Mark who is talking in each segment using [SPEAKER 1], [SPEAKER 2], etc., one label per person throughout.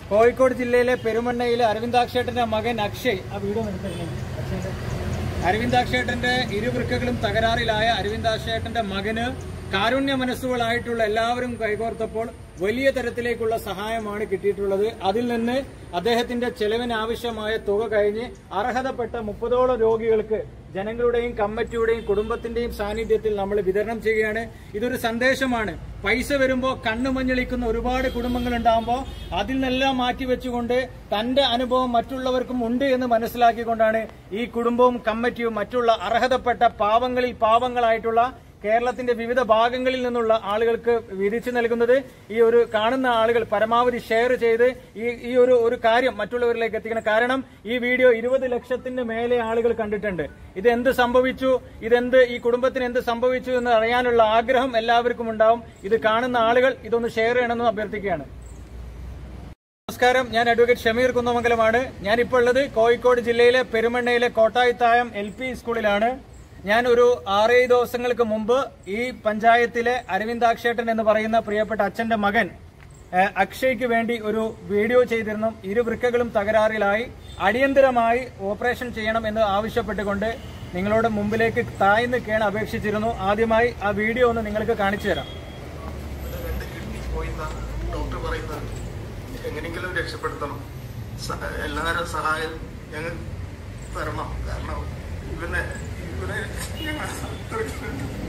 [SPEAKER 1] കോഴിക്കോട് ജില്ലയിലെ പെരുമണ്ണയിലെ അരവിന്ദാക്ഷേട്ടന്റെ മകൻ അക്ഷയ് ആ വീഡിയോ ഒന്ന് എടുത്തിരുന്നേ. അക്ഷയുടെ. അരവിന്ദാക്ഷേട്ടന്റെ ഇരുവൃക്കകളും തകരാറിലായ അരവിന്ദാക്ഷേട്ടന്റെ മകന് കാരുണ്യ മനസ്സുകളായിട്ടുള്ള എല്ലാവരും കൈകോർത്തപ്പോൾ വലിയ തരത്തിലേക്കുള്ള സഹായമാണ് കിട്ടിയിട്ടുള്ളത് അതിൽ നിന്ന് അദ്ദേഹത്തിന്റെ ചെലവിന് ആവശ്യമായ തുക കഴിഞ്ഞ് അർഹതപ്പെട്ട മുപ്പതോളം രോഗികൾക്ക് ജനങ്ങളുടെയും കമ്മിറ്റിയുടെയും കുടുംബത്തിന്റെയും സാന്നിധ്യത്തിൽ നമ്മൾ വിതരണം ചെയ്യുകയാണ് ഇതൊരു സന്ദേശമാണ് പൈസ വരുമ്പോൾ കണ്ണു മഞ്ഞളിക്കുന്ന ഒരുപാട് കുടുംബങ്ങൾ ഉണ്ടാകുമ്പോൾ അതിൽ നിന്നെല്ലാം മാറ്റിവെച്ചുകൊണ്ട് തന്റെ അനുഭവം മറ്റുള്ളവർക്കും ഉണ്ട് എന്ന് മനസ്സിലാക്കിക്കൊണ്ടാണ് ഈ കുടുംബവും കമ്മിറ്റിയും മറ്റുള്ള അർഹതപ്പെട്ട പാവങ്ങളിൽ പാവങ്ങളായിട്ടുള്ള കേരളത്തിന്റെ വിവിധ ഭാഗങ്ങളിൽ നിന്നുള്ള ആളുകൾക്ക് വിധിച്ചു നൽകുന്നത് ഈ ഒരു കാണുന്ന ആളുകൾ പരമാവധി ഷെയർ ചെയ്ത് ഈ ഈ ഒരു ഒരു കാര്യം മറ്റുള്ളവരിലേക്ക് എത്തിക്കണം കാരണം ഈ വീഡിയോ ഇരുപത് ലക്ഷത്തിന് മേലെ ആളുകൾ കണ്ടിട്ടുണ്ട് ഇത് എന്ത് സംഭവിച്ചു ഇതെന്ത് ഈ കുടുംബത്തിന് എന്ത് സംഭവിച്ചു എന്ന് അറിയാനുള്ള ആഗ്രഹം എല്ലാവർക്കും ഉണ്ടാവും ഇത് കാണുന്ന ആളുകൾ ഇതൊന്ന് ഷെയർ ചെയ്യണമെന്ന് അഭ്യർത്ഥിക്കുകയാണ് നമസ്കാരം ഞാൻ അഡ്വക്കേറ്റ് ഷമീർ കുന്നമംഗലമാണ് ഞാൻ ഇപ്പോൾ ഉള്ളത് കോഴിക്കോട് ജില്ലയിലെ പെരുമണ്ണയിലെ കോട്ടായിത്തായം എൽ പി സ്കൂളിലാണ് ഞാൻ ഒരു ആറേഴ് ദിവസങ്ങൾക്ക് മുമ്പ് ഈ പഞ്ചായത്തിലെ അരവിന്ദാക്ഷേട്ടൻ എന്ന് പറയുന്ന പ്രിയപ്പെട്ട അച്ഛന്റെ മകൻ ഏഹ്, അക്ഷയ്ക്ക് വേണ്ടി ഒരു വീഡിയോ ചെയ്തിരുന്നു ഇരു വൃക്കകളും തകരാറിലായി അടിയന്തരമായി ഓപ്പറേഷൻ ചെയ്യണം എന്ന് ആവശ്യപ്പെട്ടുകൊണ്ട് നിങ്ങളോട് മുമ്പിലേക്ക് താഴ്ന്ന് കേണ് അപേക്ഷിച്ചിരുന്നു ആദ്യമായി ആ വീഡിയോ ഒന്ന് നിങ്ങൾക്ക് കാണിച്ചു തരാം
[SPEAKER 2] രണ്ട് കിഡ്നി പോയിന്ന ഡോക്ടർ പറയുന്നത് എങ്ങനെയെങ്കിലും രക്ഷപ്പെടുത്തണം സ- എല്ലാവരും സഹായം ഞങ്ങൾ തരണം കാരണം ഇവനെ ഇവനെ ഞങ്ങൾ അത്രയ്ക്ക്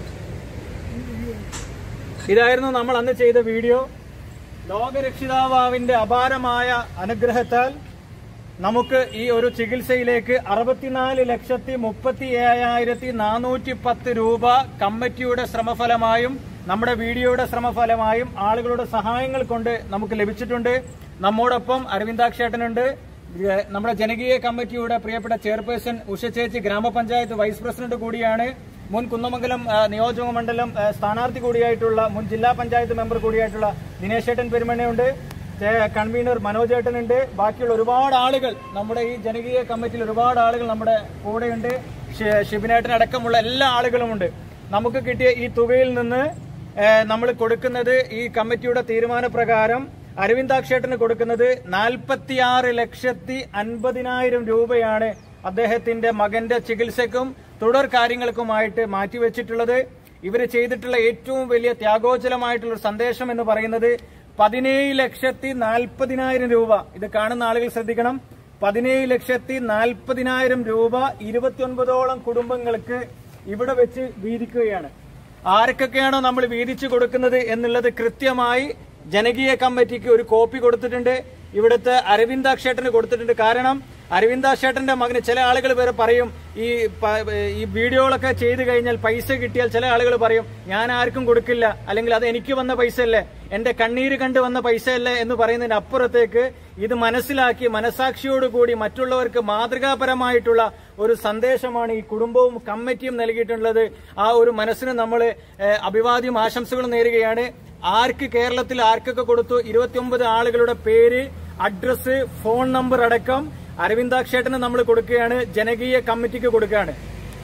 [SPEAKER 1] ഇതായിരുന്നു നമ്മൾ അന്ന് ചെയ്ത വീഡിയോ ലോകരക്ഷിതാവിന്റെ അപാരമായ അനുഗ്രഹത്താൽ നമുക്ക് ഈ ഒരു ചികിത്സയിലേക്ക് അറുപത്തിനാല് ലക്ഷത്തി മുപ്പത്തി ഏഴായിരത്തി നാനൂറ്റി പത്ത് രൂപ കമ്മിറ്റിയുടെ ശ്രമഫലമായും നമ്മുടെ വീഡിയോയുടെ ശ്രമഫലമായും ആളുകളുടെ സഹായങ്ങൾ കൊണ്ട് നമുക്ക് ലഭിച്ചിട്ടുണ്ട് നമ്മോടൊപ്പം അരവിന്ദാക്ഷേട്ടനുണ്ട് ഏഹ് നമ്മുടെ ജനകീയ കമ്മിറ്റിയുടെ പ്രിയപ്പെട്ട ചെയർപേഴ്സൺ ഉഷ ചേച്ചി ഗ്രാമപഞ്ചായത്ത് വൈസ് പ്രസിഡന്റ് കൂടിയാണ് മുൻ കുന്നമംഗലം ആ, നിയോജക മണ്ഡലം ആ, സ്ഥാനാർത്ഥി കൂടിയായിട്ടുള്ള മുൻ ജില്ലാ പഞ്ചായത്ത് മെമ്പർ കൂടിയായിട്ടുള്ള ദിനേശേട്ടൻ പെരുമണ്ണയുണ്ട് ചേ- കൺവീനർ മനോജേട്ടനുണ്ട് ബാക്കിയുള്ള ഒരുപാട് ആളുകൾ നമ്മുടെ ഈ ജനകീയ കമ്മിറ്റിയിൽ ഒരുപാട് ആളുകൾ നമ്മുടെ കൂടെയുണ്ട് ഷി- ഷിബിനേട്ടൻ അടക്കമുള്ള എല്ലാ ആളുകളുമുണ്ട് നമുക്ക് കിട്ടിയ ഈ തുകയിൽ നിന്ന് നമ്മൾ കൊടുക്കുന്നത് ഈ കമ്മിറ്റിയുടെ തീരുമാനപ്രകാരം അരവിന്ദാക്ഷേട്ടന് കൊടുക്കുന്നത് നാൽപ്പത്തിയാറ് ലക്ഷത്തി അൻപതിനായിരം രൂപയാണ് അദ്ദേഹത്തിന്റെ മകന്റെ ചികിത്സക്കും തുടർ കാര്യങ്ങൾക്കുമായിട്ട് മാറ്റിവെച്ചിട്ടുള്ളത് ഇവർ ചെയ്തിട്ടുള്ള ഏറ്റവും വലിയ ത്യാഗോജലമായിട്ടുള്ള ഒരു സന്ദേശം എന്ന് പറയുന്നത് പതിനേഴ് ലക്ഷത്തി നാൽപ്പതിനായിരം രൂപ ഇത് കാണുന്ന ആളുകൾ ശ്രദ്ധിക്കണം പതിനേഴ് ലക്ഷത്തി നാൽപ്പതിനായിരം രൂപ ഇരുപത്തിയൊൻപതോളം കുടുംബങ്ങൾക്ക് ഇവിടെ വെച്ച് വീതിക്കുകയാണ് ആർക്കൊക്കെയാണോ നമ്മൾ വീതിച്ചു കൊടുക്കുന്നത് എന്നുള്ളത് കൃത്യമായി ജനകീയ കമ്മിറ്റിക്ക് ഒരു കോപ്പി കൊടുത്തിട്ടുണ്ട് ഇവിടുത്തെ അരവിന്ദാക്ഷേട്ടന് കൊടുത്തിട്ടുണ്ട് കാരണം അരവിന്ദാക്ഷേട്ടന്റെ മകന് ചില ആളുകൾ വരെ പറയും ഈ പ- ഈ വീഡിയോകളൊക്കെ ചെയ്തു കഴിഞ്ഞാൽ പൈസ കിട്ടിയാൽ ചില ആളുകൾ പറയും ഞാൻ ആർക്കും കൊടുക്കില്ല അല്ലെങ്കിൽ അത് എനിക്ക് വന്ന പൈസ അല്ലേ എന്റെ കണ്ണീര് കണ്ട് വന്ന പൈസ അല്ലേ എന്ന് പറയുന്നതിന് അപ്പുറത്തേക്ക് ഇത് മനസ്സിലാക്കി മനസാക്ഷിയോടുകൂടി മറ്റുള്ളവർക്ക് മാതൃകാപരമായിട്ടുള്ള ഒരു സന്ദേശമാണ് ഈ കുടുംബവും കമ്മിറ്റിയും നൽകിയിട്ടുള്ളത് ആ ഒരു മനസ്സിന് നമ്മൾ അഭിവാദ്യം ആശംസകളും നേരുകയാണ് ആർക്ക് കേരളത്തിൽ ആർക്കൊക്കെ കൊടുത്തു ഇരുപത്തിയൊമ്പത് ആളുകളുടെ പേര് അഡ്രസ് ഫോൺ നമ്പർ അടക്കം അരവിന്ദാക്ഷേട്ടന് നമ്മൾ കൊടുക്കുകയാണ് ജനകീയ കമ്മിറ്റിക്ക് കൊടുക്കുകയാണ്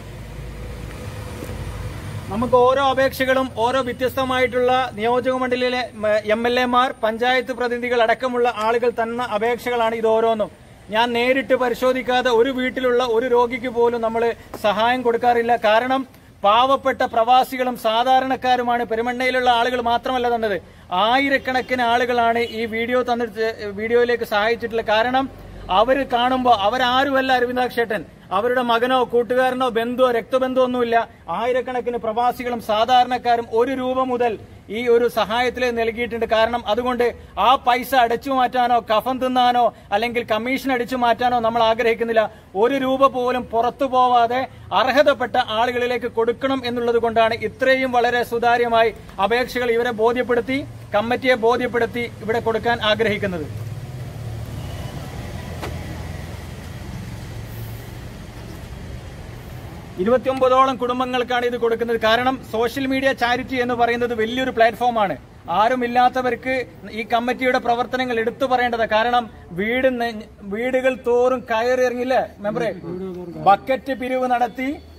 [SPEAKER 1] നമുക്ക് ഓരോ അപേക്ഷകളും ഓരോ വ്യത്യസ്തമായിട്ടുള്ള നിയോജക മണ്ഡലിലെ എം എൽ എമാർ പഞ്ചായത്ത് പ്രതിനിധികൾ അടക്കമുള്ള ആളുകൾ തന്ന അപേക്ഷകളാണ് ഇത് ഓരോന്നും ഞാൻ നേരിട്ട് പരിശോധിക്കാതെ ഒരു വീട്ടിലുള്ള ഒരു രോഗിക്ക് പോലും നമ്മൾ സഹായം കൊടുക്കാറില്ല കാരണം പാവപ്പെട്ട പ്രവാസികളും സാധാരണക്കാരുമാണ് പെരുമണ്ണയിലുള്ള ആളുകൾ മാത്രമല്ല തന്നത് ആയിരക്കണക്കിന് ആളുകളാണ് ഈ വീഡിയോ തന്നിട്ട് വീഡിയോയിലേക്ക് സഹായിച്ചിട്ടുള്ളത് കാരണം അവർ കാണുമ്പോൾ അവരാരുമല്ല അരവിന്ദാക്ഷേട്ടൻ അവരുടെ മകനോ കൂട്ടുകാരനോ ബന്ധുവോ രക്തബന്ധമോ ഒന്നുമില്ല ആയിരക്കണക്കിന് പ്രവാസികളും സാധാരണക്കാരും ഒരു രൂപ മുതൽ ഈ ഒരു സഹായത്തിൽ നൽകിയിട്ടുണ്ട് കാരണം അതുകൊണ്ട് ആ പൈസ അടച്ചു മാറ്റാനോ കഫം തിന്നാനോ അല്ലെങ്കിൽ കമ്മീഷൻ അടിച്ചു മാറ്റാനോ നമ്മൾ ആഗ്രഹിക്കുന്നില്ല ഒരു രൂപ പോലും പുറത്തു പോവാതെ അർഹതപ്പെട്ട ആളുകളിലേക്ക് കൊടുക്കണം എന്നുള്ളത് കൊണ്ടാണ് ഇത്രയും വളരെ സുതാര്യമായി അപേക്ഷകൾ ഇവരെ ബോധ്യപ്പെടുത്തി കമ്മിറ്റിയെ ബോധ്യപ്പെടുത്തി ഇവിടെ കൊടുക്കാൻ ആഗ്രഹിക്കുന്നത് ഇരുപത്തിയൊമ്പതോളം കുടുംബങ്ങൾക്കാണ് ഇത് കൊടുക്കുന്നത് കാരണം സോഷ്യൽ മീഡിയ ചാരിറ്റി എന്ന് പറയുന്നത് വലിയൊരു പ്ലാറ്റ്ഫോമാണ് ആരുമില്ലാത്തവർക്ക് ഈ കമ്മിറ്റിയുടെ പ്രവർത്തനങ്ങൾ എടുത്തു പറയേണ്ടത് കാരണം വീട് നെ- വീടുകൾ തോറും കയറി ഇറങ്ങില്ലേ മെമ്പറെ ബക്കറ്റ് പിരിവ് നടത്തി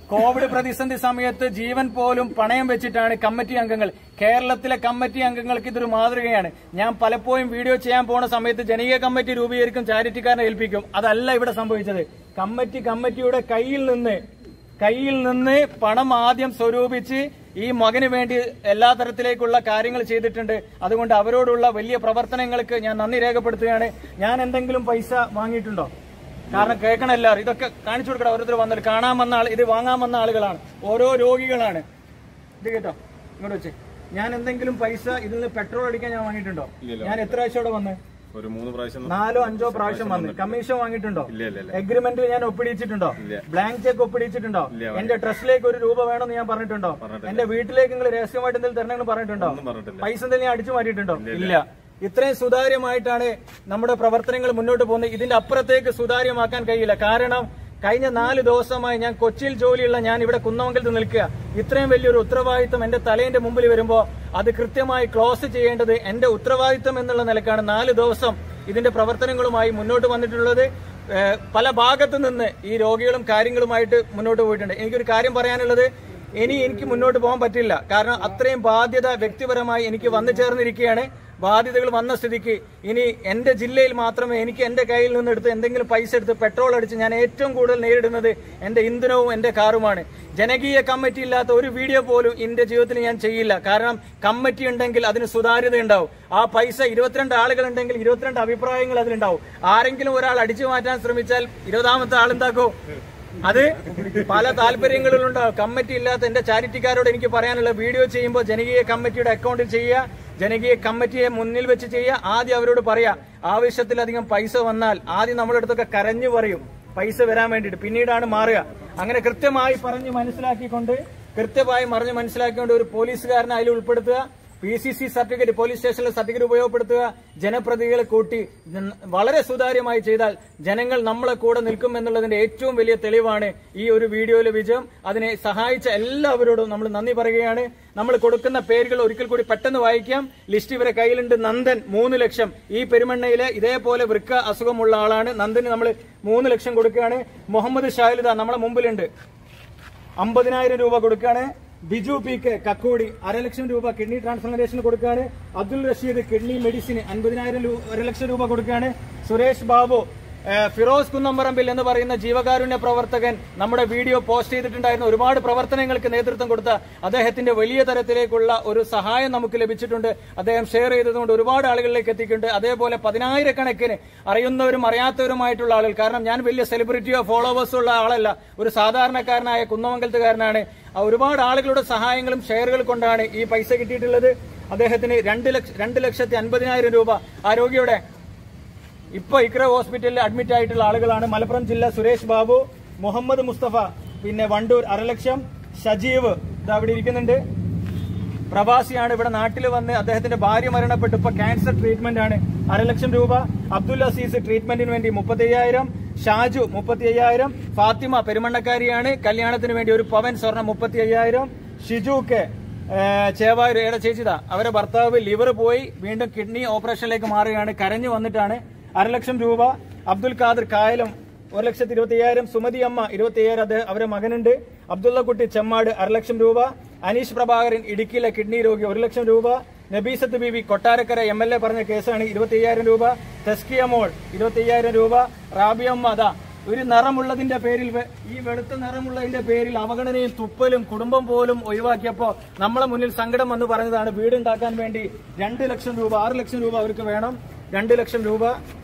[SPEAKER 1] കോവിഡ് പ്രതിസന്ധി സമയത്ത് ജീവൻ പോലും പണയം വെച്ചിട്ടാണ് കമ്മിറ്റി അംഗങ്ങൾ കേരളത്തിലെ കമ്മിറ്റി അംഗങ്ങൾക്ക് ഇതൊരു മാതൃകയാണ് ഞാൻ പലപ്പോഴും വീഡിയോ ചെയ്യാൻ പോണ സമയത്ത് ജനകീയ കമ്മിറ്റി രൂപീകരിക്കും ചാരിറ്റിക്കാരനെ ഏൽപ്പിക്കും അതല്ല ഇവിടെ സംഭവിച്ചത് കമ്മിറ്റി കമ്മിറ്റിയുടെ കയ്യിൽ നിന്ന് കയ്യിൽ നിന്ന് പണം ആദ്യം സ്വരൂപിച്ച് ഈ മകന് വേണ്ടി എല്ലാ തരത്തിലേക്കുള്ള കാര്യങ്ങൾ ചെയ്തിട്ടുണ്ട് അതുകൊണ്ട് അവരോടുള്ള വലിയ പ്രവർത്തനങ്ങൾക്ക് ഞാൻ നന്ദി രേഖപ്പെടുത്തുകയാണ് ഞാൻ എന്തെങ്കിലും പൈസ വാങ്ങിയിട്ടുണ്ടോ കാരണം കേൾക്കണം എല്ലാവരും ഇതൊക്കെ കാണിച്ചു കൊടുക്കണം ഓരോരുത്തർ വന്നിട്ട് കാണാൻ വന്ന ആൾ ഇത് വാങ്ങാൻ വന്ന ആളുകളാണ് ഓരോ രോഗികളാണ് ഇത് കേട്ടോ ഇങ്ങോട്ട് വെച്ച് ഞാൻ എന്തെങ്കിലും പൈസ ഇതിൽ നിന്ന് പെട്രോൾ അടിക്കാൻ ഞാൻ വാങ്ങിയിട്ടുണ്ടോ ഞാൻ എത്ര പ്രാവശ്യം ഇവിടെ വന്ന്
[SPEAKER 3] ഒരു മൂന്ന് പ്രാവശ്യം
[SPEAKER 1] നാലോ അഞ്ചോ പ്രാവശ്യം വന്ന് കമ്മീഷൻ വാങ്ങിയിട്ടുണ്ടോ
[SPEAKER 3] ഇല്ല ഇല്ല ഇല്ല
[SPEAKER 1] എഗ്രിമെന്റിൽ ഞാൻ ഒപ്പിടിച്ചിട്ടുണ്ടോ ബ്ലാങ്ക് ചെക്ക് ഒപ്പിടിച്ചിട്ടുണ്ടോ എന്റെ ട്രസ്റ്റിലേക്ക് ഒരു രൂപ വേണമെന്ന് ഞാൻ പറഞ്ഞിട്ടുണ്ടോ എന്റെ വീട്ടിലേക്ക് നിങ്ങൾ രഹസ്യമായിട്ട് എന്തെങ്കിലും തരണമെന്ന് പറഞ്ഞിട്ടുണ്ടോ
[SPEAKER 3] ഒന്നും പറഞ്ഞിട്ടില്ല
[SPEAKER 1] പൈസ എന്തെങ്കിലും ഞാൻ അടിച്ചു മാറ്റിയിട്ടുണ്ടോ ഇല്ല ഇത്രയും സുതാര്യമായിട്ടാണ് നമ്മുടെ പ്രവർത്തനങ്ങൾ മുന്നോട്ട് പോകുന്നത് ഇതിന്റെ അപ്പുറത്തേക്ക് സുതാര്യമാക്കാൻ കഴിയില്ല കാരണം കഴിഞ്ഞ നാല് ദിവസമായി ഞാൻ കൊച്ചിയിൽ ജോലിയുള്ള ഞാൻ ഇവിടെ കുന്നമംഗലത്ത് നിൽക്കുക ഇത്രയും വലിയൊരു ഉത്തരവാദിത്വം എന്റെ തലേന്റെ മുമ്പിൽ വരുമ്പോൾ അത് കൃത്യമായി ക്ലോസ് ചെയ്യേണ്ടത് എന്റെ ഉത്തരവാദിത്വം എന്നുള്ള നിലക്കാണ് നാല് ദിവസം ഇതിന്റെ പ്രവർത്തനങ്ങളുമായി മുന്നോട്ട് വന്നിട്ടുള്ളത് ഏഹ് പല ഭാഗത്തു നിന്ന് ഈ രോഗികളും കാര്യങ്ങളുമായിട്ട് മുന്നോട്ട് പോയിട്ടുണ്ട് എനിക്കൊരു കാര്യം പറയാനുള്ളത് ഇനി എനിക്ക് മുന്നോട്ട് പോകാൻ പറ്റില്ല കാരണം അത്രയും ബാധ്യത വ്യക്തിപരമായി എനിക്ക് വന്നു ചേർന്നിരിക്കുകയാണ് ബാധ്യതകൾ വന്ന സ്ഥിതിക്ക് ഇനി എന്റെ ജില്ലയിൽ മാത്രമേ എനിക്ക് എന്റെ കയ്യിൽ നിന്ന് എടുത്ത് എന്തെങ്കിലും പൈസ എടുത്ത് പെട്രോൾ അടിച്ച് ഞാൻ ഏറ്റവും കൂടുതൽ നേരിടുന്നത് എന്റെ ഇന്ധനവും എന്റെ കാറുമാണ് ജനകീയ കമ്മിറ്റി ഇല്ലാത്ത ഒരു വീഡിയോ പോലും എന്റെ ജീവിതത്തിൽ ഞാൻ ചെയ്യില്ല കാരണം കമ്മിറ്റി ഉണ്ടെങ്കിൽ അതിന് സുതാര്യത ഉണ്ടാവും ആ പൈസ ഇരുപത്തിരണ്ട് ആളുകൾ ഉണ്ടെങ്കിൽ ഇരുപത്തിരണ്ട് അഭിപ്രായങ്ങൾ അതിലുണ്ടാവും ആരെങ്കിലും ഒരാൾ അടിച്ചു മാറ്റാൻ ശ്രമിച്ചാൽ ഇരുപതാമത്തെ ആളെന്താക്കോ അത് പല താല്പര്യങ്ങളിലുണ്ടാവും കമ്മിറ്റി ഇല്ലാത്ത എന്റെ ചാരിറ്റിക്കാരോട് എനിക്ക് പറയാനുള്ള വീഡിയോ ചെയ്യുമ്പോൾ ജനകീയ കമ്മിറ്റിയുടെ അക്കൗണ്ടിൽ ചെയ്യുക ജനകീയ കമ്മിറ്റിയെ മുന്നിൽ വെച്ച് ചെയ്യുക ആദ്യം അവരോട് പറയാ ആവശ്യത്തിലധികം പൈസ വന്നാൽ ആദ്യം നമ്മുടെ അടുത്തൊക്കെ കരഞ്ഞു പറയും പൈസ വരാൻ വേണ്ടിയിട്ട് പിന്നീടാണ് മാറുക അങ്ങനെ കൃത്യമായി പറഞ്ഞ് മനസ്സിലാക്കിക്കൊണ്ട് കൃത്യമായി പറഞ്ഞ് മനസ്സിലാക്കിക്കൊണ്ട് ഒരു പോലീസുകാരനെ അതിൽ ഉൾപ്പെടുത്തുക P C C certificate police സ്റ്റേഷനിലെ സർട്ടിഫിക്കറ്റ് ഉപയോഗപ്പെടുത്തുക ജനപ്രതിനിധികളെ കൂട്ടി ജന- വളരെ സുതാര്യമായി ചെയ്താൽ ജനങ്ങൾ നമ്മളെ കൂടെ നിൽക്കും എന്നുള്ളതിന്റെ ഏറ്റവും വലിയ തെളിവാണ് ഈ ഒരു വീഡിയോയിലെ വിജയം അതിനെ സഹായിച്ച എല്ലാവരോടും നമ്മൾ നന്ദി പറയുകയാണ് നമ്മൾ കൊടുക്കുന്ന പേരുകൾ ഒരിക്കൽ കൂടി പെട്ടെന്ന് വായിക്കാം ലിസ്റ്റ് ഇവരെ കയ്യിലുണ്ട് നന്ദൻ മൂന്ന് ലക്ഷം ഈ പെരുമണ്ണയിലെ ഇതേപോലെ വൃക്ക അസുഖമുള്ള ആളാണ് നന്ദന് നമ്മൾ മൂന്ന് ലക്ഷം കൊടുക്കുകയാണ് മുഹമ്മദ് ഷാഹിലിദ നമ്മളെ മുമ്പിലുണ്ട് അമ്പതിനായിരം രൂപ കൊടുക്കുകയാണ് ബിജു പി കെ കക്കോടി അരലക്ഷം രൂപ കിഡ്നി ട്രാൻസ്പ്ലാന്റേഷൻ കൊടുക്കുകയാണ് അബ്ദുൽ റഷീദ് കിഡ്നി മെഡിസിന് അൻപതിനായിരം രൂപ ഒരു ലക്ഷം രൂപ കൊടുക്കുകയാണ് സുരേഷ് ബാബു ഏഹ്, ഫിറോസ് കുന്നമ്പറമ്പിൽ എന്ന് പറയുന്ന ജീവകാരുണ്യ പ്രവർത്തകൻ നമ്മുടെ വീഡിയോ പോസ്റ്റ് ചെയ്തിട്ടുണ്ടായിരുന്ന ഒരുപാട് പ്രവർത്തനങ്ങൾക്ക് നേതൃത്വം കൊടുത്ത അദ്ദേഹത്തിന്റെ വലിയ തരത്തിലേക്കുള്ള ഒരു സഹായം നമുക്ക് ലഭിച്ചിട്ടുണ്ട് അദ്ദേഹം ഷെയർ ചെയ്തതുകൊണ്ട് ഒരുപാട് ആളുകളിലേക്ക് എത്തിയിട്ടുണ്ട് അതേപോലെ പതിനായിരക്കണക്കിന് അറിയുന്നവരും അറിയാത്തവരുമായിട്ടുള്ള ആളുകൾ കാരണം ഞാൻ വലിയ സെലിബ്രിറ്റിയോ ഫോളോവേഴ്സോ ഉള്ള ആളല്ല ഒരു സാധാരണക്കാരനായ കുന്നമംഗലത്തുകാരനാണ് ആ ഒരുപാട് ആളുകളുടെ സഹായങ്ങളും ഷെയറുകൾ കൊണ്ടാണ് ഈ പൈസ കിട്ടിയിട്ടുള്ളത് അദ്ദേഹത്തിന് രണ്ട് ലക്ഷ രണ്ട് ലക്ഷത്തി അൻപതിനായിരം രൂപ ആ രോഗിയുടെ ഇപ്പൊ ഇക്ര ഹോസ്പിറ്റലിൽ അഡ്മിറ്റ് ആയിട്ടുള്ള ആളുകളാണ് മലപ്പുറം ജില്ല സുരേഷ് ബാബു മുഹമ്മദ് മുസ്തഫ പിന്നെ വണ്ടൂർ അരലക്ഷം ഷജീവ് ഇത് അവിടെ ഇരിക്കുന്നുണ്ട് പ്രവാസിയാണ് ഇവിടെ നാട്ടിൽ വന്ന് അദ്ദേഹത്തിന്റെ ഭാര്യ മരണപ്പെട്ടു ഇപ്പൊ ക്യാൻസർ ട്രീറ്റ്മെന്റ് ആണ് അരലക്ഷം രൂപ അബ്ദുൽ അസീസ് ട്രീറ്റ്മെന്റിന് വേണ്ടി മുപ്പത്തി അയ്യായിരം ഷാജു മുപ്പത്തി അയ്യായിരം ഫാത്തിമ പെരുമണ്ണക്കാരിയാണ് കല്യാണത്തിന് വേണ്ടി ഒരു പവൻ സ്വർണം മുപ്പത്തി അയ്യായിരം ഷിജുക്ക് ചേവായൂർ ഏടെ ചേച്ചിതാ അവരെ ഭർത്താവ് ലിവർ പോയി വീണ്ടും കിഡ്നി ഓപ്പറേഷനിലേക്ക് മാറുകയാണ് കരഞ്ഞു വന്നിട്ടാണ് അരലക്ഷം രൂപ അബ്ദുൽ ഖാദർ കായലം ഒരു ലക്ഷത്തി ഇരുപത്തി അയ്യായിരം സുമതി അമ്മ ഇരുപത്തി അയ്യായിരം അത് അവരെ മകനുണ്ട് അബ്ദുള്ള കുട്ടി ചെമ്മാട് അരലക്ഷം രൂപ അനീഷ് പ്രഭാകരൻ ഇടുക്കിയിലെ കിഡ്നി രോഗി ഒരു ലക്ഷം രൂപ Nabeesath Beevi Kottarakkara M L A പറഞ്ഞ കേസാണ് ഇരുപത്തി അയ്യായിരം രൂപ തെസ്കിയ മോൾ ഇരുപത്തി അയ്യായിരം രൂപ റാബിയമ്മ അതാ ഒരു നിറമുള്ളതിന്റെ പേരിൽ വെ- ഈ വെളുത്ത നിറമുള്ളതിന്റെ പേരിൽ അവഗണനയും തുപ്പലും കുടുംബം പോലും ഒഴിവാക്കിയപ്പോ നമ്മളെ മുന്നിൽ സങ്കടം വന്ന് പറഞ്ഞതാണ് വീടുണ്ടാക്കാൻ വേണ്ടി രണ്ട് ലക്ഷം രൂപ ആറ് ലക്ഷം രൂപ അവർക്ക് വേണം രണ്ട് ലക്ഷം രൂപ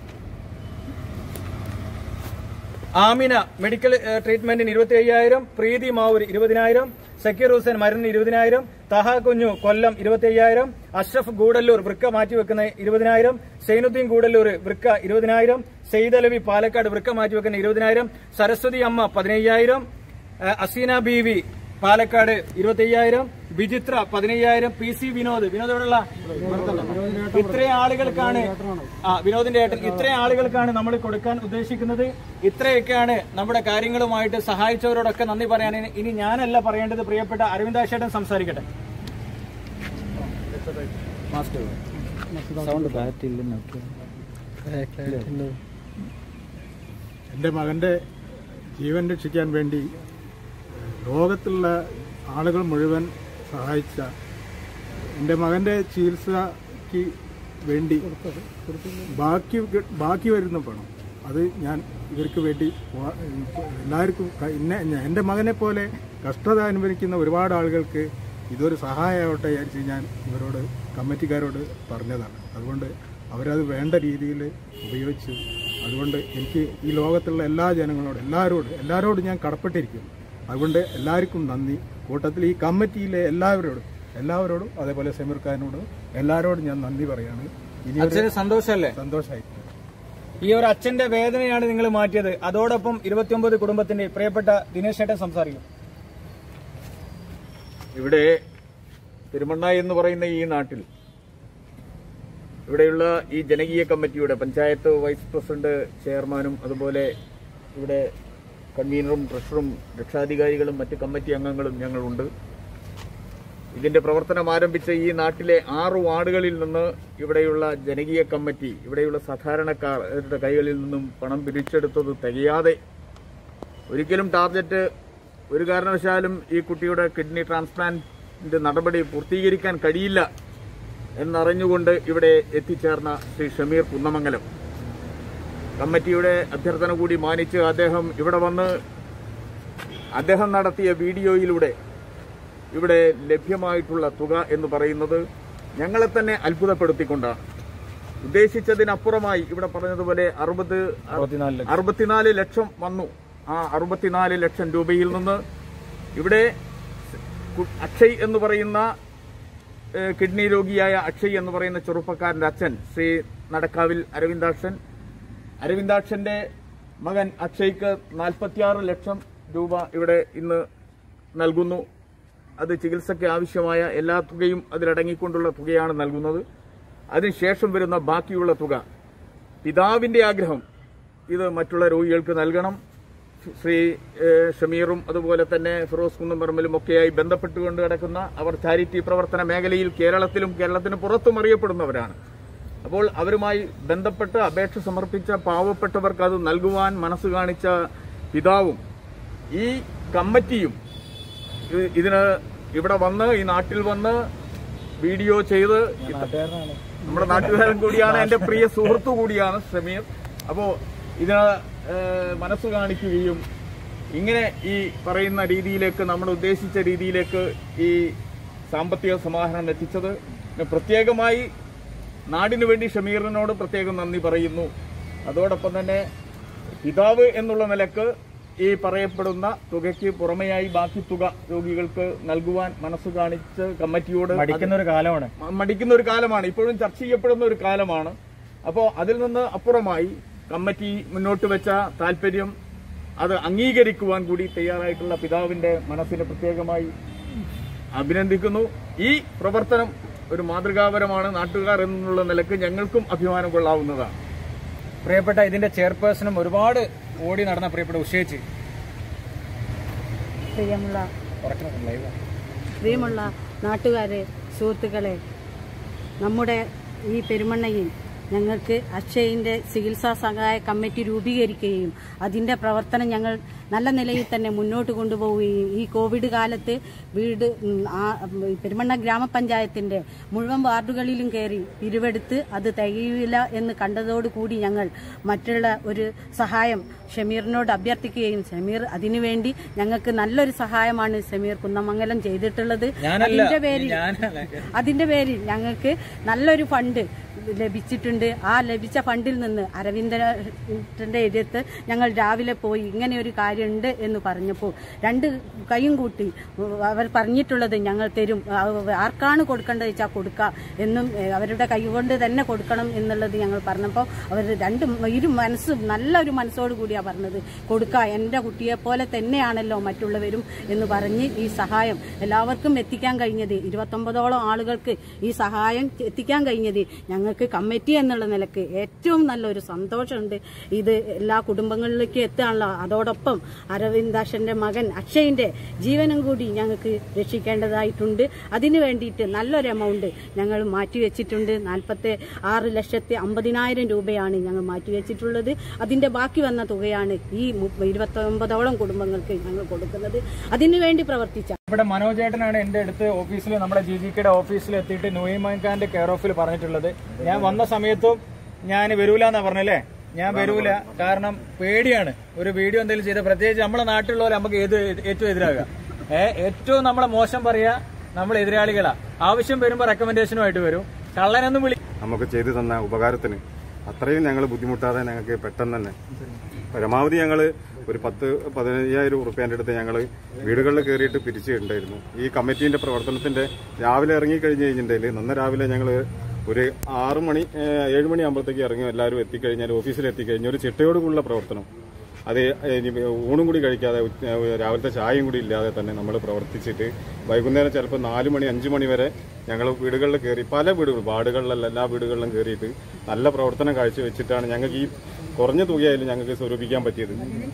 [SPEAKER 1] ആമിന മെഡിക്കൽ ഏഹ്, ട്രീറ്റ്മെന്റിന് ഇരുപത്തി അയ്യായിരം പ്രീതി മാവൂര് ഇരുപതിനായിരം സക്കീർ ഹുസൈൻ മരുന്ന് ഇരുപതിനായിരം തഹ കുഞ്ഞു കൊല്ലം ഇരുപത്തി അയ്യായിരം അഷ്റഫ് ഗൂഡല്ലൂർ വൃക്ക മാറ്റിവെക്കുന്ന ഇരുപതിനായിരം സൈനുദ്ദീൻ ഗൂഡല്ലൂർ വൃക്ക ഇരുപതിനായിരം സെയ്ദലവി പാലക്കാട് വൃക്ക മാറ്റിവെക്കുന്ന ഇരുപതിനായിരം സരസ്വതി അമ്മ പതിനയ്യായിരം ഏഹ്, അസീന ബീവി പാലക്കാട് ഇരുപത്തി അയ്യായിരം ബിജിത്ര പതിനയ്യായിരം പി സി വിനോദ് വിനോദ് എവിടെയുള്ള ഇത്രയും ആളുകൾക്കാണ് ആ വിനോദിന്റെ ഏട്ടൻ ഇത്രയും ആളുകൾക്കാണ് നമ്മൾ കൊടുക്കാൻ ഉദ്ദേശിക്കുന്നത് ഇത്രയൊക്കെയാണ് നമ്മുടെ കാര്യങ്ങളുമായിട്ട് സഹായിച്ചവരോടൊക്കെ നന്ദി പറയാൻ ഇനി- ഇനി ഞാനല്ല പറയേണ്ടത് പ്രിയപ്പെട്ട അരവിന്ദാശേട്ടൻ സംസാരിക്കട്ടെ
[SPEAKER 4] എൻ്റെ മകൻ്റെ ജീവൻ രക്ഷിക്കാൻ വേണ്ടി
[SPEAKER 3] ലോകത്തുള്ള ആളുകൾ മുഴുവൻ സഹായിച്ച എൻ്റെ മകൻ്റെ ചികിത്സയ്ക്ക് വേണ്ടി ബാക്കി ബാക്കി വരുന്ന പണം അത് ഞാൻ ഇവർക്ക് വേണ്ടി വാ- എല്ലാവർക്കും ക- ഇന്നെ എൻ്റെ മകനെ പോലെ കഷ്ടത അനുഭവിക്കുന്ന ഒരുപാട് ആളുകൾക്ക് ഇതൊരു സഹായമാവട്ടെ വിചാരിച്ച് ഞാൻ ഇവരോട് കമ്മിറ്റിക്കാരോട് പറഞ്ഞതാണ് അതുകൊണ്ട് അവരത് വേണ്ട രീതിയിൽ ഉപയോഗിച്ചു അതുകൊണ്ട് എനിക്ക് ഈ ലോകത്തുള്ള എല്ലാ ജനങ്ങളോടും എല്ലാവരോടും എല്ലാവരോടും ഞാൻ കടപ്പെട്ടിരിക്കുന്നു അതുകൊണ്ട് എല്ലാവർക്കും നന്ദി കൂട്ടത്തിൽ ഈ കമ്മിറ്റിയിലെ എല്ലാവരോടും എല്ലാവരോടും അതേപോലെ സമീർ ഖാനോടും എല്ലാവരോടും ഞാൻ നന്ദി പറയാണ് ഇനി ഒരു
[SPEAKER 1] അച്ഛന് സന്തോഷമല്ലേ
[SPEAKER 3] സന്തോഷമായി
[SPEAKER 1] ഈ ഒരു അച്ഛന്റെ വേദനയാണ് നിങ്ങൾ മാറ്റിയത് അതോടൊപ്പം ഇരുപത്തിയൊമ്പത് കുടുംബത്തിന്റെ പ്രിയപ്പെട്ട ദിനേശ് ചേട്ടൻ സംസാരിക്കും
[SPEAKER 4] ഇവിടെ പെരുമണ്ണ എന്ന് പറയുന്ന ഈ നാട്ടിൽ ഇവിടെയുള്ള ഈ ജനകീയ കമ്മിറ്റിയുടെ പഞ്ചായത്ത് വൈസ് പ്രസിഡന്റ് ചെയർമാനും അതുപോലെ ഇവിടെ കൺവീനറും ട്രഷറും രക്ഷാധികാരികളും മറ്റ് കമ്മിറ്റി അംഗങ്ങളും ഞങ്ങളുണ്ട് ഇതിന്റെ പ്രവർത്തനം ആരംഭിച്ച ഈ നാട്ടിലെ ആറ് വാർഡുകളിൽ നിന്ന് ഇവിടെയുള്ള ജനകീയ കമ്മിറ്റി ഇവിടെയുള്ള സാധാരണക്കാരുടെ കൈകളിൽ നിന്നും പണം പിരിച്ചെടുത്തത് തികയാതെ ഒരിക്കലും ടാർഗറ്റ് ഒരു കാരണവശാലും ഈ കുട്ടിയുടെ കിഡ്നി ട്രാൻസ്പ്ലാന്റ് നടപടി പൂർത്തീകരിക്കാൻ കഴിയില്ല എന്നറിഞ്ഞുകൊണ്ട് ഇവിടെ എത്തിച്ചേർന്ന ശ്രീ ഷമീർ കുന്നമംഗലം കമ്മിറ്റിയുടെ അഭ്യർത്ഥന കൂടി മാനിച്ച് അദ്ദേഹം ഇവിടെ വന്ന് അദ്ദേഹം നടത്തിയ വീഡിയോയിലൂടെ ഇവിടെ ലഭ്യമായിട്ടുള്ള തുക എന്ന് പറയുന്നത് ഞങ്ങളെ തന്നെ അത്ഭുതപ്പെടുത്തിക്കൊണ്ടാണ് ഉദ്ദേശിച്ചതിനപ്പുറമായി ഇവിടെ പറഞ്ഞതുപോലെ അറുപത്
[SPEAKER 1] അറുപത്തിനാല് ലക്ഷം.
[SPEAKER 4] അറുപത്തിനാല് ലക്ഷം വന്നു ആ അറുപത്തിനാല് ലക്ഷം രൂപയിൽ നിന്ന് ഇവിടെ കു- അക്ഷയ് എന്ന് പറയുന്ന ഏഹ്, കിഡ്നി രോഗിയായ അക്ഷയ് എന്ന് പറയുന്ന ചെറുപ്പക്കാരന്റെ അച്ഛൻ ശ്രീ നടക്കാവിൽ അരവിന്ദാക്ഷൻ അരവിന്ദാക്ഷന്റെ മകൻ അക്ഷയ്ക്ക് നാൽപ്പത്തിയാറ് ലക്ഷം രൂപ ഇവിടെ ഇന്ന് നൽകുന്നു അത് ചികിത്സയ്ക്ക് ആവശ്യമായ എല്ലാ തുകയും അതിലടങ്ങിക്കൊണ്ടുള്ള തുകയാണ് നൽകുന്നത് അതിനുശേഷം വരുന്ന ബാക്കിയുള്ള തുക പിതാവിന്റെ ആഗ്രഹം ഇത് മറ്റുള്ള രോഗികൾക്ക് നൽകണം ശ്രീ ഏഹ്, ഷമീറും അതുപോലെ തന്നെ ഫിറോസ് കുന്നംപറമ്പിലും ഒക്കെയായി ബന്ധപ്പെട്ടുകൊണ്ട് കിടക്കുന്ന അവർ ചാരിറ്റി പ്രവർത്തന മേഖലയിൽ കേരളത്തിലും കേരളത്തിന് പുറത്തും അറിയപ്പെടുന്നവരാണ് അപ്പോൾ അവരുമായി ബന്ധപ്പെട്ട് അപേക്ഷ സമർപ്പിച്ച പാവപ്പെട്ടവർക്ക് അത് നൽകുവാൻ മനസ്സ് കാണിച്ച പിതാവും ഈ കമ്മിറ്റിയും ഇത് ഇതിന് ഇവിടെ വന്ന് ഈ നാട്ടിൽ വന്ന് വീഡിയോ ചെയ്ത് നമ്മുടെ നാട്ടുകാരൻ കൂടിയാണ് എന്റെ പ്രിയ സുഹൃത്തു കൂടിയാണ് സമീർ അപ്പോ ഇതിന് ഏഹ്, മനസ്സ് കാണിക്കുകയും ഇങ്ങനെ ഈ പറയുന്ന രീതിയിലേക്ക് നമ്മൾ ഉദ്ദേശിച്ച രീതിയിലേക്ക് ഈ സാമ്പത്തിക സമാഹരണം എത്തിച്ചത് പിന്നെ പ്രത്യേകമായി നാടിനു വേണ്ടി ഷമീറിനോട് പ്രത്യേകം നന്ദി പറയുന്നു അതോടൊപ്പം തന്നെ പിതാവ് എന്നുള്ള നിലക്ക് ഈ പറയപ്പെടുന്ന തുകയ്ക്ക് പുറമെയായി ബാക്കി തുക രോഗികൾക്ക് നൽകുവാൻ മനസ്സ് കാണിച്ച് കമ്മിറ്റിയോട് അത്
[SPEAKER 1] മടിക്കുന്ന ഒരു കാലമാണ്
[SPEAKER 4] മ- മടിക്കുന്ന ഒരു കാലമാണ് ഇപ്പോഴും ചർച്ച ചെയ്യപ്പെടുന്ന ഒരു കാലമാണ് അപ്പോൾ അതിൽ നിന്ന് അപ്പുറമായി കമ്മിറ്റി മുന്നോട്ട് വെച്ച താല്പര്യം അത് അംഗീകരിക്കുവാൻ കൂടി തയ്യാറായിട്ടുള്ള പിതാവിന്റെ മനസ്സിനെ പ്രത്യേകമായി അഭിനന്ദിക്കുന്നു ഈ പ്രവർത്തനം ഒരു മാതൃകാപരമാണ് നാട്ടുകാർ എന്നുള്ള നിലക്ക് ഞങ്ങൾക്കും അഭിമാനം കൊള്ളാവുന്നതാണ്
[SPEAKER 1] പ്രിയപ്പെട്ട ഇതിന്റെ ചെയർപേഴ്സണും ഒരുപാട് ഓടി നടന്ന പ്രിയപ്പെട്ട ഉഷേച്ച്
[SPEAKER 5] പ്രിയമുള്ള
[SPEAKER 1] കുറച്ച് ലൈവ്
[SPEAKER 5] പ്രിയമുള്ള നാട്ടുകാരെ സുഹൃത്തുക്കളെ നമ്മുടെ ഈ പെരുമണ്ണയിൽ ഞങ്ങൾക്ക് അക്ഷയിൻ്റെ ചികിത്സാ സഹായ കമ്മിറ്റി രൂപീകരിക്കുകയും അതിൻ്റെ പ്രവർത്തനം ഞങ്ങൾ നല്ല നിലയിൽ തന്നെ മുന്നോട്ട് കൊണ്ടുപോവുകയും ഈ കോവിഡ് കാലത്ത് വീട് ഉം, ആ ഉം, പെരുമണ്ണ ഗ്രാമപഞ്ചായത്തിൻ്റെ മുഴുവൻ വാർഡുകളിലും കയറി പിരിവെടുത്ത് അത് തികയില്ല എന്ന് കണ്ടതോടുകൂടി ഞങ്ങൾ മറ്റുള്ള ഒരു സഹായം ഷമീറിനോട് അഭ്യർത്ഥിക്കുകയും ഷമീർ അതിനുവേണ്ടി ഞങ്ങൾക്ക് നല്ലൊരു സഹായമാണ് ഷമീർ കുന്നമംഗലം ചെയ്തിട്ടുള്ളത്
[SPEAKER 1] ഞാനല്ല
[SPEAKER 5] അതിന്റെ പേരിൽ
[SPEAKER 1] ഞാനല്ല
[SPEAKER 5] അതിന്റെ പേരിൽ ഞങ്ങൾക്ക് നല്ലൊരു ഫണ്ട് ലഭിച്ചിട്ടുണ്ട് ആ ലഭിച്ച ഫണ്ടിൽ നിന്ന് അരവിന്ദന്റെ എതിർത്ത് ഞങ്ങൾ രാവിലെ പോയി ഇങ്ങനെ ഒരു കാര്യമുണ്ട് എന്ന് പറഞ്ഞപ്പോൾ രണ്ട് കൈയും കൂട്ടി അവർ പറഞ്ഞിട്ടുള്ളത് ഞങ്ങൾ തരും ആ, ആർക്കാണ് കൊടുക്കേണ്ടത് വെച്ചാൽ കൊടുക്കാം എന്നും ഏ, അവരുടെ കൈ കൊണ്ട് തന്നെ കൊടുക്കണം എന്നുള്ളത് ഞങ്ങൾ പറഞ്ഞപ്പോൾ അവർ രണ്ട് ഇരു മനസ്സും നല്ലൊരു മനസ്സോട് കൂടിയാണ് പറഞ്ഞത് കൊടുക്കുക എൻ്റെ കുട്ടിയെ പോലെ തന്നെയാണല്ലോ മറ്റുള്ളവരും എന്ന് പറഞ്ഞ് ഈ സഹായം എല്ലാവർക്കും എത്തിക്കാൻ കഴിഞ്ഞത് ഇരുപത്തൊമ്പതോളം ആളുകൾക്ക് ഈ സഹായം എത്തിക്കാൻ കഴിഞ്ഞത് ഞങ്ങൾക്ക് കമ്മിറ്റി എന്നുള്ള നിലക്ക് ഏറ്റവും നല്ലൊരു സന്തോഷമുണ്ട് ഇത് എല്ലാ കുടുംബങ്ങളിലേക്കും എത്താനുള്ള അതോടൊപ്പം അരവിന്ദാക്ഷന്റെ മകൻ അക്ഷയിന്റെ ജീവനും കൂടി ഞങ്ങൾക്ക് രക്ഷിക്കേണ്ടതായിട്ടുണ്ട് അതിനു വേണ്ടിയിട്ട് നല്ലൊരു എമൗണ്ട് ഞങ്ങൾ മാറ്റിവെച്ചിട്ടുണ്ട് നാൽപ്പത്തി ആറ് ലക്ഷത്തി അമ്പതിനായിരം രൂപയാണ് ഞങ്ങൾ മാറ്റിവെച്ചിട്ടുള്ളത് അതിന്റെ ബാക്കി വന്ന തുകയാണ് ഈ ഇരുപത്തി ഒമ്പതോളം കുടുംബങ്ങൾക്ക് ഞങ്ങൾ കൊടുക്കുന്നത് അതിനുവേണ്ടി പ്രവർത്തിച്ച
[SPEAKER 1] ഇവിടെ മനോജേട്ടനാണ് എന്റെ അടുത്ത് ഓഫീസിൽ നമ്മുടെ ജി ജി കെയുടെ ഓഫീസിൽ എത്തിയിട്ട് നുയിമാൻ ഖാന്റെ കെയർ ഓഫിൽ പറഞ്ഞിട്ടുള്ളത് ഞാൻ വന്ന സമയത്തും ഞാൻ വരൂല എന്നാ പറഞ്ഞല്ലേ ഞാൻ വരൂല കാരണം പേടിയാണ് ഒരു വീഡിയോ എന്തെങ്കിലും ചെയ്ത പ്രത്യേകിച്ച് നമ്മളെ നാട്ടിലുള്ളവർ നമുക്ക് ഏത് ഏറ്റവും എതിരാകുക ഏ ഏറ്റവും നമ്മളെ മോശം പറയാ നമ്മൾ എതിരാളികളാ ആവശ്യം വരുമ്പോ റെക്കമെൻഡേഷനുമായിട്ട് വരും കള്ളനൊന്നും വിളി
[SPEAKER 6] നമുക്ക് ചെയ്തു തന്ന ഉപകാരത്തിന് അത്രയും ഞങ്ങൾ ബുദ്ധിമുട്ടാതെ ഞങ്ങൾക്ക് പെട്ടെന്ന് തന്നെ പരമാവധി ഞങ്ങൾ ഒരു പത്ത് പതിനയ്യായിരം ഉറുപ്പ്യൻ്റെ അടുത്ത് ഞങ്ങൾ വീടുകളിൽ കയറിയിട്ട് പിരിച്ചിട്ടുണ്ടായിരുന്നു ഈ കമ്മിറ്റീന്റെ പ്രവർത്തനത്തിന്റെ രാവിലെ ഇറങ്ങി കഴിഞ്ഞ് കഴിഞ്ഞിട്ടുണ്ടെങ്കിൽ നന്ന രാവിലെ ഞങ്ങൾ ഒരു ആറ് മണി ഏഹ്, ഏഴ് മണി ആകുമ്പോഴത്തേക്ക് ഇറങ്ങി എല്ലാവരും എത്തിക്കഴിഞ്ഞാൽ ഓഫീസിൽ എത്തിക്കഴിഞ്ഞാൽ ഒരു ചിട്ടയോടുകൂടിയുള്ള പ്രവർത്തനം അത് ഇനി ഊണും കൂടി കഴിക്കാതെ ഉച്ച- രാവിലത്തെ ചായയും കൂടി ഇല്ലാതെ തന്നെ നമ്മൾ പ്രവർത്തിച്ചിട്ട് വൈകുന്നേരം ചിലപ്പോൾ നാല് മണി അഞ്ച് മണി വരെ ഞങ്ങൾ വീടുകളിൽ കയറി പല വീടുകൾ വാർഡുകളിലല്ല എല്ലാ വീടുകളിലും കയറിയിട്ട് നല്ല പ്രവർത്തനം കാഴ്ചവെച്ചിട്ടാണ് ഞങ്ങൾക്ക് ഈ കുറഞ്ഞ തുകയായാലും ഞങ്ങൾക്ക് സ്വരൂപിക്കാൻ പറ്റിയത്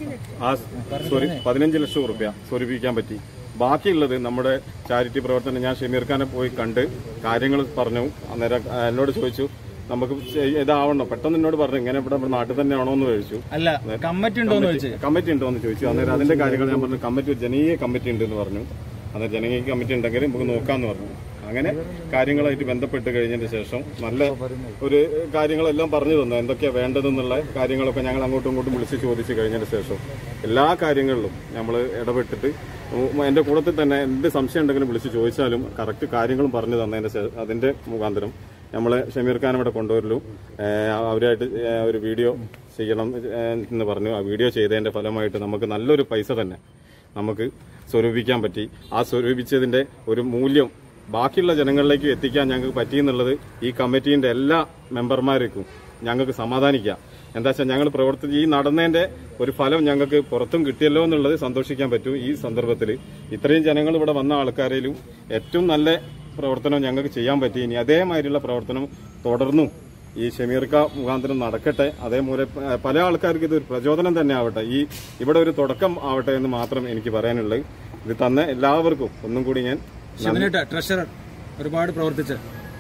[SPEAKER 6] ആ സോറി പതിനഞ്ച് ലക്ഷം റുപ്യ സ്വരൂപിക്കാൻ പറ്റി ബാക്കിയുള്ളത് നമ്മുടെ ചാരിറ്റി പ്രവർത്തനം ഞാൻ ഷമീർ ഖാനെ പോയി കണ്ട് കാര്യങ്ങൾ പറഞ്ഞു അന്നേരം ആ, എന്നോട് ചോദിച്ചു നമുക്ക് ചെയ്- ഇതാവണം പെട്ടെന്ന് എന്നോട് പറഞ്ഞു ഇങ്ങനെ ഇവിടെ ഇവിടെ നാട്ടിൽ തന്നെ ആണോ എന്ന് ചോദിച്ചു
[SPEAKER 1] അല്ല കമ്മിറ്റി ഉണ്ടോന്ന് ചോദിച്ചു
[SPEAKER 6] കമ്മിറ്റി ഉണ്ടോ എന്ന് ചോദിച്ചു അന്നേരം അതിന്റെ കാര്യങ്ങൾ ഞാൻ പറഞ്ഞു കമ്മിറ്റി ഒരു ജനകീയ കമ്മിറ്റി ഉണ്ട് എന്ന് പറഞ്ഞു അന്നേരം ജനകീയ കമ്മിറ്റി ഉണ്ടെങ്കിൽ നമുക്ക് നോക്കാമെന്ന് പറഞ്ഞു അങ്ങനെ കാര്യങ്ങളായിട്ട് ബന്ധപ്പെട്ട് കഴിഞ്ഞതിന് ശേഷം നല്ല ഒരു കാര്യങ്ങളെല്ലാം പറഞ്ഞു തന്നു എന്തൊക്കെയാ വേണ്ടതെന്നുള്ള കാര്യങ്ങളൊക്കെ ഞങ്ങൾ അങ്ങോട്ടും ഇങ്ങോട്ടും വിളിച്ച് ചോദിച്ച് കഴിഞ്ഞതിന് ശേഷം എല്ലാ കാര്യങ്ങളിലും നമ്മൾ ഇടപെട്ടിട്ട് എന്റെ കൂട്ടത്തിൽ തന്നെ എന്ത് സംശയം ഉണ്ടെങ്കിലും വിളിച്ച് ചോദിച്ചാലും കറക്റ്റ് കാര്യങ്ങളും പറഞ്ഞു തന്നതിന്റെ ശേ- അതിന്റെ മുഖാന്തരം നമ്മൾ ഷമീർ ഖാൻ ഇവിടെ കൊണ്ടുവരലും ഏഹ് അവരായിട്ട് ഏഹ് ഒരു വീഡിയോ ചെയ്യണം ഏഹ് എന്ന് പറഞ്ഞു ആ വീഡിയോ ചെയ്തതിന്റെ ഫലമായിട്ട് നമുക്ക് നല്ലൊരു പൈസ തന്നെ നമുക്ക് സ്വരൂപിക്കാൻ പറ്റി ആ സ്വരൂപിച്ചതിന്റെ ഒരു മൂല്യം ബാക്കിയുള്ള ജനങ്ങളിലേക്ക് എത്തിക്കാൻ ഞങ്ങൾക്ക് പറ്റിയെന്നുള്ളത് ഈ കമ്മിറ്റീന്റെ എല്ലാ മെമ്പർമാർക്കും ഞങ്ങൾക്ക് സമാധാനിക്കാം എന്താ വെച്ചാൽ ഞങ്ങൾ പ്രവർത്തിച്ച് ഈ നടന്നതിന്റെ ഒരു ഫലം ഞങ്ങൾക്ക് പുറത്തും കിട്ടിയല്ലോ എന്നുള്ളത് സന്തോഷിക്കാൻ പറ്റും ഈ സന്ദർഭത്തിൽ ഇത്രയും ജനങ്ങൾ ഇവിടെ വന്ന ആൾക്കാരിലും ഏറ്റവും നല്ല പ്രവർത്തനം ഞങ്ങൾക്ക് ചെയ്യാൻ പറ്റി ഇനി അതേമാതിരിയുള്ള പ്രവർത്തനം തുടർന്നും ഈ ഷമീർക്ക മുഖാന്തരം നടക്കട്ടെ അതേപോലെ പ- പല ആൾക്കാർക്ക് ഇത് ഒരു പ്രചോദനം തന്നെ ആവട്ടെ ഈ ഇവിടെ ഒരു തുടക്കം ആവട്ടെ എന്ന് മാത്രം എനിക്ക് പറയാനുള്ളത് ഇത് തന്ന എല്ലാവർക്കും ഒന്നും കൂടി ഞാൻ
[SPEAKER 1] ഷിമിനേട്ട ട്രഷറർ ഒരുപാട് പ്രവർത്തിച്ച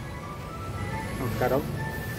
[SPEAKER 7] നമസ്കാരം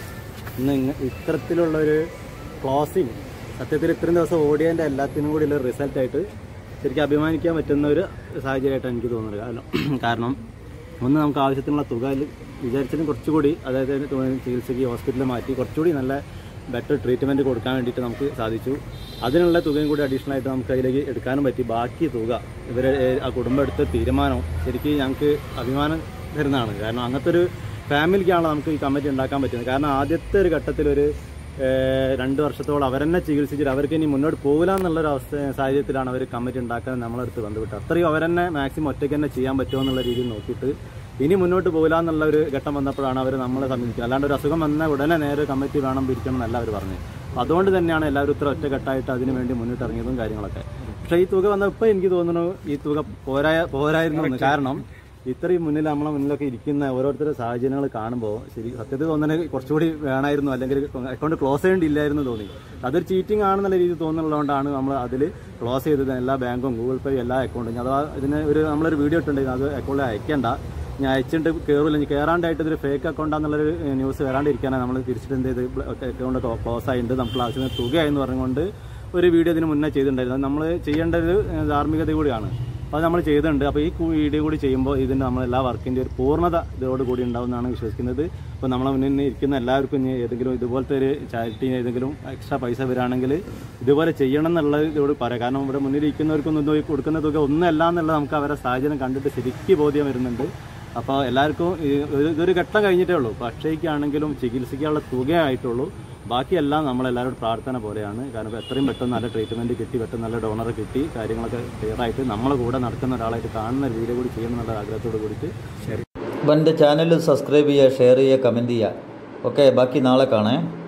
[SPEAKER 7] ഇന്ന് ഇങ്ങ- ഇത്തരത്തിലുള്ളൊരു ക്ലോസിങ് സത്യത്തിൽ ഇത്രയും ദിവസം ഓടിയതിൻ്റെ എല്ലാത്തിനും കൂടി ഉള്ള റിസൾട്ടായിട്ട് ശരിക്കും അഭിമാനിക്കാൻ പറ്റുന്ന ഒരു സാഹചര്യമായിട്ടാണ് എനിക്ക് തോന്നുന്നത് കാരണം കാരണം ഒന്ന് നമുക്ക് ആവശ്യത്തിനുള്ള തുക അതിൽ വിചാരിച്ചതിന് കുറച്ചുകൂടി അതായത് ചികിത്സയ്ക്ക് ഹോസ്പിറ്റലിൽ മാറ്റി കുറച്ചുകൂടി നല്ല ബെറ്റർ ട്രീറ്റ്മെൻറ്റ് കൊടുക്കാൻ വേണ്ടിയിട്ട് നമുക്ക് സാധിച്ചു അതിനുള്ള തുകയും കൂടി അഡീഷണൽ ആയിട്ട് നമുക്ക് അതിലേക്ക് എടുക്കാനും പറ്റി ബാക്കി തുക ഇവരെ ഏഹ്, ആ കുടുംബം എടുത്ത തീരുമാനം ശരിക്കും ഞങ്ങൾക്ക് അഭിമാനം തരുന്നതാണ് കാരണം അങ്ങനത്തെ ഒരു ഫാമിലിക്കാണ് നമുക്ക് ഈ കമ്മിറ്റി ഉണ്ടാക്കാൻ പറ്റുന്നത് കാരണം ആദ്യത്തെ ഒരു ഘട്ടത്തിൽ ഒരു ഏഹ്, രണ്ട് വർഷത്തോളം അവരെന്നെ ചികിത്സിച്ചിട്ട് അവർക്ക് ഇനി മുന്നോട്ട് പോകില്ല എന്നുള്ളൊരു അവസ്ഥ സാഹചര്യത്തിലാണ് അവർ കമ്മിറ്റി ഉണ്ടാക്കാൻ നമ്മളടുത്ത് ബന്ധപ്പെട്ടത് അത്രയും അവരെന്നെ മാക്സിമം ഒറ്റയ്ക്ക് തന്നെ ചെയ്യാൻ പറ്റുമോ എന്നുള്ള രീതിയിൽ നോക്കിയിട്ട് ഇനി മുന്നോട്ട് പോകില്ല എന്നുള്ള ഒരു ഘട്ടം വന്നപ്പോഴാണ് അവർ നമ്മളെ സമീപിക്കുക അല്ലാണ്ട് ഒരു അസുഖം വന്ന ഉടനെ നേരെ കമ്മിറ്റി വേണം പിരിക്കണം എന്നല്ല അവർ പറഞ്ഞത് അപ്പോൾ അതുകൊണ്ട് തന്നെയാണ് എല്ലാവരും ഇത്ര ഒറ്റക്കെട്ടായിട്ട് അതിന് വേണ്ടി മുന്നിട്ട് ഇറങ്ങിയതും കാര്യങ്ങളൊക്കെ പക്ഷേ ഈ തുക വന്നപ്പോൾ എനിക്ക് തോന്നുന്നു ഈ തുക പോരായ പോരായിരുന്നു എന്ന്. കാരണം ഇത്രയും മുന്നിൽ നമ്മളെ മുന്നിലൊക്കെ ഇരിക്കുന്ന ഓരോരുത്തരുടെ സാഹചര്യങ്ങൾ കാണുമ്പോൾ ശരി സത്യത്തിൽ തോന്നുന്നത് കുറച്ചുകൂടി വേണമായിരുന്നു അല്ലെങ്കിൽ അക്കൗണ്ട് ക്ലോസ് ചെയ്യേണ്ടിയില്ലായിരുന്നു തോന്നി അതൊരു ചീറ്റിംഗ് ആണെന്നുള്ള രീതി തോന്നുന്നതുകൊണ്ടാണ് നമ്മൾ അതിൽ ക്ലോസ് ചെയ്തത് എല്ലാ ബാങ്കും ഗൂഗിൾ പേ എല്ലാ അക്കൗണ്ടും അഥവാ ഇതിന് ഒരു നമ്മളൊരു വീഡിയോ ഇട്ടുണ്ടെങ്കിൽ അത് അക്കൗണ്ടിൽ അയക്കേണ്ട ഞാൻ അയച്ചിട്ട് കയറില്ല ഇനി കയറാണ്ടായിട്ട് ഇതൊരു ഫേക്ക് അക്കൗണ്ടാന്നുള്ളൊരു ന്യൂസ് വരാണ്ടിരിക്കാനാണ് നമ്മൾ തിരിച്ചിട്ട് എന്ത് ചെയ്ത് അക്കൗണ്ട് ക്ലോസ് ആയിട്ടുണ്ട് നമുക്ക് ആവശ്യത്തിന് തുകയായെന്ന് പറഞ്ഞുകൊണ്ട് ഒരു വീഡിയോ ഇതിന് മുന്നേ ചെയ്തിട്ടുണ്ടായിരുന്നു അത് നമ്മൾ ചെയ്യേണ്ടത് ധാർമ്മികത കൂടിയാണ് അപ്പോൾ അത് നമ്മൾ ചെയ്തിട്ടുണ്ട് അപ്പോൾ ഈ കു- വീഡിയോ കൂടി ചെയ്യുമ്പോൾ ഇതിൻ്റെ നമ്മൾ എല്ലാ വർക്കിൻ്റെ ഒരു പൂർണ്ണത ഇതോട് കൂടി ഉണ്ടാവുമെന്നാണ് വിശ്വസിക്കുന്നത് അപ്പോൾ നമ്മളെ മുന്നിൽ ഇരിക്കുന്ന എല്ലാവർക്കും ഇനി ഏതെങ്കിലും ഇതുപോലത്തെ ഒരു ചാരിറ്റി ഏതെങ്കിലും എക്സ്ട്രാ പൈസ വരികയാണെങ്കിൽ ഇതുപോലെ ചെയ്യണം എന്നുള്ളത് ഇതോട് പറയാം കാരണം ഇവിടെ മുന്നിൽ ഇരിക്കുന്നവർക്കൊന്നും ഇത് കൊടുക്കുന്ന തുക ഒന്നല്ല എന്നുള്ളത് നമുക്ക് അവരുടെ സാഹചര്യം കണ്ടിട്ട് ശരിക്കും ബോധ്യം വരുന്നുണ്ട് അപ്പോൾ എല്ലാവർക്കും ഈ- ഒരു- ഇതൊരു ഘട്ടം കഴിഞ്ഞിട്ടേ ഉള്ളൂ പക്ഷേക്കാണെങ്കിലും ചികിത്സിക്കാനുള്ള തുകയായിട്ടുള്ളൂ ബാക്കിയെല്ലാം നമ്മളെല്ലാവരും പ്രാർത്ഥന പോലെയാണ് കാരണം ഇപ്പൊ എത്രയും പെട്ടെന്ന് നല്ല ട്രീറ്റ്മെൻറ്റ് കിട്ടി പെട്ടെന്ന് നല്ല ഡോണറെ കിട്ടി കാര്യങ്ങളൊക്കെ ക്ലിയർ ആയിട്ട് നമ്മളെ കൂടെ നടക്കുന്ന ഒരാളായിട്ട് കാണുന്ന ഒരു വീഡിയോ കൂടി ചെയ്യണം എന്നുള്ള ആഗ്രഹത്തോട് കൂടിയിട്ട്
[SPEAKER 8] അപ്പം എൻ്റെ ചാനൽ സബ്സ്ക്രൈബ് ചെയ്യുക ഷെയർ ചെയ്യുക കമൻറ്റ് ചെയ്യുക ഓക്കെ ബാക്കി നാളെ കാണാം